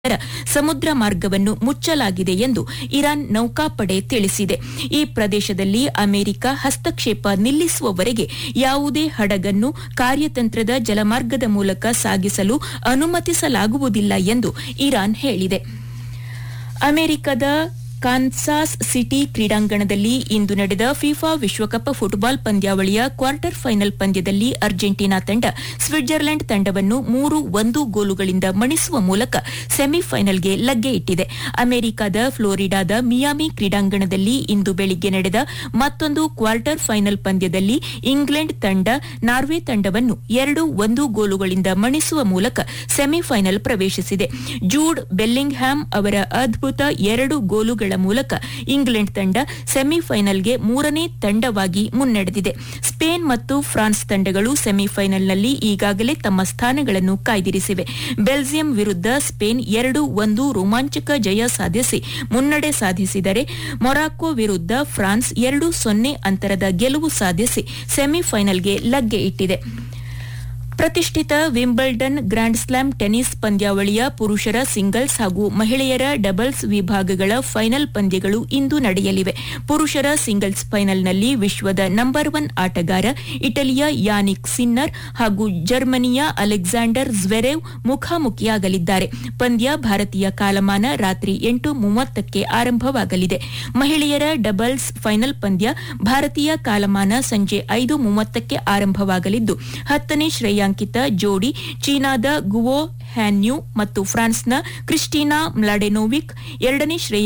ಸಮುದ್ರ ಮಾರ್ಗವನ್ನು ಮುಚ್ಚಲಾಗಿದೆ ಎಂದು ಇರಾನ್ ನೌಕಾಪಡೆ ತಿಳಿಸಿದೆ ಈ ಪ್ರದೇಶದಲ್ಲಿ ಅಮೆರಿಕ ಹಸ್ತಕ್ಷೇಪ ನಿಲ್ಲಿಸುವವರೆಗೆ ಯಾವುದೇ ಹಡಗನ್ನು ಕಾರ್ಯತಂತ್ರದ ಜಲಮಾರ್ಗದ ಮೂಲಕ ಸಾಗಿಸಲು ಅನುಮತಿಸಲಾಗುವುದಿಲ್ಲ ಎಂದು ಇರಾನ್ ಹೇಳಿದೆ ಅಮೆರಿಕದ ಕಾನ್ಸಾಸ್ ಸಿಟಿ ಕ್ರೀಡಾಂಗಣದಲ್ಲಿ ಇಂದು ನಡೆದ ಫಿಫಾ ವಿಶ್ವಕಪ್ ಫುಟ್ಬಾಲ್ ಪಂದ್ಯಾವಳಿಯ ಕ್ವಾರ್ಟರ್ ಫೈನಲ್ ಪಂದ್ಯದಲ್ಲಿ ಅರ್ಜೆಂಟೀನಾ ತಂಡ ಸ್ವಿಟ್ಜರ್ಲೆಂಡ್ ತಂಡವನ್ನು ಮೂರು ಒಂದು ಗೋಲುಗಳಿಂದ ಮಣಿಸುವ ಮೂಲಕ ಸೆಮಿಫೈನಲ್ಗೆ ಲಗ್ಗೆ ಇಟ್ಟಿದೆ ಅಮೆರಿಕದ ಫ್ಲೋರಿಡಾದ ಮಿಯಾಮಿ ಕ್ರೀಡಾಂಗಣದಲ್ಲಿ ಇಂದು ಬೆಳಿಗ್ಗೆ ನಡೆದ ಮತ್ತೊಂದು ಕ್ವಾರ್ಟರ್ ಫೈನಲ್ ಪಂದ್ಯದಲ್ಲಿ ಇಂಗ್ಲೆಂಡ್ ತಂಡ ನಾರ್ವೆ ತಂಡವನ್ನು ಎರಡು ಒಂದು ಗೋಲುಗಳಿಂದ ಮಣಿಸುವ ಮೂಲಕ ಸೆಮಿಫೈನಲ್ ಪ್ರವೇಶಿಸಿದೆ ಜೂಡ್ ಬೆಲ್ಲಿಂಗ್ಹ್ಯಾಮ್ ಅವರ ಅದ್ಭುತ ಎರಡು ಗೋಲುಗಳ ಮೂಲಕ ಇಂಗ್ಲೆಂಡ್ ತಂಡ ಸೆಮಿಫೈನಲ್ಗೆ ಮೂರನೇ ತಂಡವಾಗಿ ಮುನ್ನಡೆದಿದೆ ಸ್ಪೇನ್ ಮತ್ತು ಫ್ರಾನ್ಸ್ ತಂಡಗಳು ಸೆಮಿಫೈನಲ್ನಲ್ಲಿ ಈಗಾಗಲೇ ತಮ್ಮ ಸ್ಥಾನಗಳನ್ನು ಕಾಯ್ದಿರಿಸಿವೆ ಬೆಲ್ಜಿಯಂ ವಿರುದ್ಧ ಸ್ಪೇನ್ ಎರಡು ಒಂದು ರೋಮಾಂಚಕ ಜಯ ಸಾಧಿಸಿ ಮುನ್ನಡೆ ಸಾಧಿಸಿದರೆ ಮೊರಾಕೊ ವಿರುದ್ಧ ಫ್ರಾನ್ಸ್ ಎರಡು ಸೊನ್ನೆ ಅಂತರದ ಗೆಲುವು ಸಾಧಿಸಿ ಸೆಮಿಫೈನಲ್ಗೆ ಲಗ್ಗೆ ಇಟ್ಟಿದೆ ಪ್ರತಿಷ್ಠಿತ ವಿಂಬಲ್ಡನ್ ಗ್ರ್ಯಾಂಡ್ ಸ್ಲಾಮ್ ಟೆನಿಸ್ ಪಂದ್ಯಾವಳಿಯ ಪುರುಷರ ಸಿಂಗಲ್ಸ್ ಹಾಗೂ ಮಹಿಳೆಯರ ಡಬಲ್ಸ್ ವಿಭಾಗಗಳ ಫೈನಲ್ ಪಂದ್ಯಗಳು ಇಂದು ನಡೆಯಲಿವೆ ಪುರುಷರ ಸಿಂಗಲ್ಸ್ ಫೈನಲ್ನಲ್ಲಿ ವಿಶ್ವದ ನಂಬರ್ ಒನ್ ಆಟಗಾರ ಇಟಲಿಯ ಯಾನಿಕ್ ಸಿನ್ನರ್ ಹಾಗೂ ಜರ್ಮನಿಯ ಅಲೆಕ್ಸಾಂಡರ್ ಜ್ವೆರೆವ್ ಮುಖಾಮುಖಿಯಾಗಲಿದ್ದಾರೆ ಪಂದ್ಯ ಭಾರತೀಯ ಕಾಲಮಾನ ರಾತ್ರಿ ಎಂಟು ಮೂವತ್ತಕ್ಕೆ ಆರಂಭವಾಗಲಿದೆ ಮಹಿಳೆಯರ ಡಬಲ್ಸ್ ಫೈನಲ್ ಪಂದ್ಯ ಭಾರತೀಯ ಕಾಲಮಾನ ಸಂಜೆ ಐದು ಮೂವತ್ತಕ್ಕೆ ಆರಂಭವಾಗಲಿದ್ದು ಹತ್ತನೇ ಶ್ರೇಯಾಂಕಿತ ಜೋಡಿ ಚೀನಾದ ಗುವೋ ಹ್ಯಾನ್ಯೂ ಮತ್ತು ಫ್ರಾನ್ಸ್ನ ಕ್ರಿಸ್ಟಿನಾ ಮ್ಲಾಡೆನೋವಿಕ್ ಎರಡನೇ ಶ್ರೇಯ